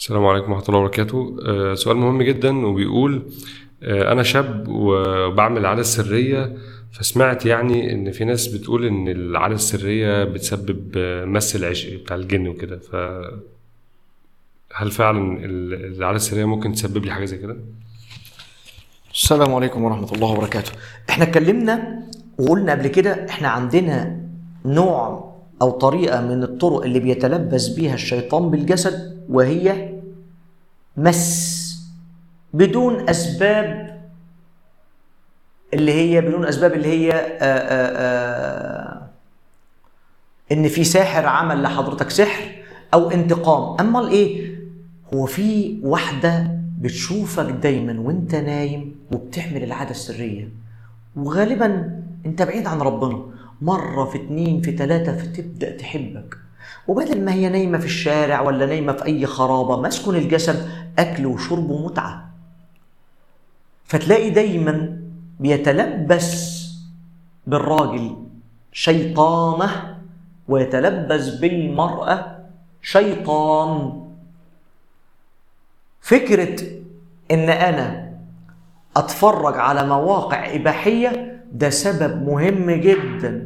السلام عليكم ورحمة الله وبركاته آه، سؤال مهم جدا وبيقول آه، أنا شاب وبعمل العادة السرية فسمعت يعني إن في ناس بتقول إن العادة السرية بتسبب آه، مس العشق بتاع الجن وكده ف هل فعلا ال- العادة السرية ممكن تسبب لي حاجة زي كده؟ السلام عليكم ورحمة الله وبركاته احنا اتكلمنا وقلنا قبل كده احنا عندنا نوع او طريقة من الطرق اللي بيتلبس بيها الشيطان بالجسد وهي مس بدون اسباب اللي هي بدون اسباب اللي هي آآ آآ ان في ساحر عمل لحضرتك سحر او انتقام اما ايه هو في واحده بتشوفك دايما وانت نايم وبتعمل العاده السريه وغالبا انت بعيد عن ربنا مره في اتنين في تلاته فتبدا تحبك وبدل ما هي نايمه في الشارع ولا نايمه في اي خرابه مسكن الجسد اكل وشرب ومتعه فتلاقي دايما بيتلبس بالراجل شيطانه ويتلبس بالمراه شيطان فكره ان انا اتفرج على مواقع اباحيه ده سبب مهم جدا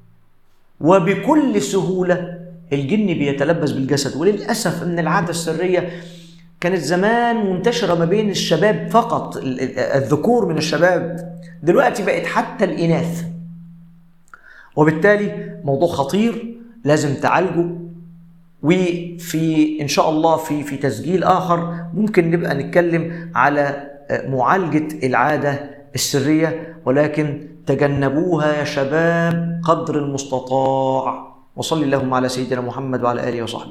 وبكل سهوله الجن بيتلبس بالجسد وللاسف ان العاده السريه كانت زمان منتشره ما بين الشباب فقط ال- ال- الذكور من الشباب دلوقتي بقت حتى الاناث وبالتالي موضوع خطير لازم تعالجه وفي ان شاء الله في في تسجيل اخر ممكن نبقى نتكلم على معالجه العاده السريه ولكن تجنبوها يا شباب قدر المستطاع وصلي اللهم على سيدنا محمد وعلى اله وصحبه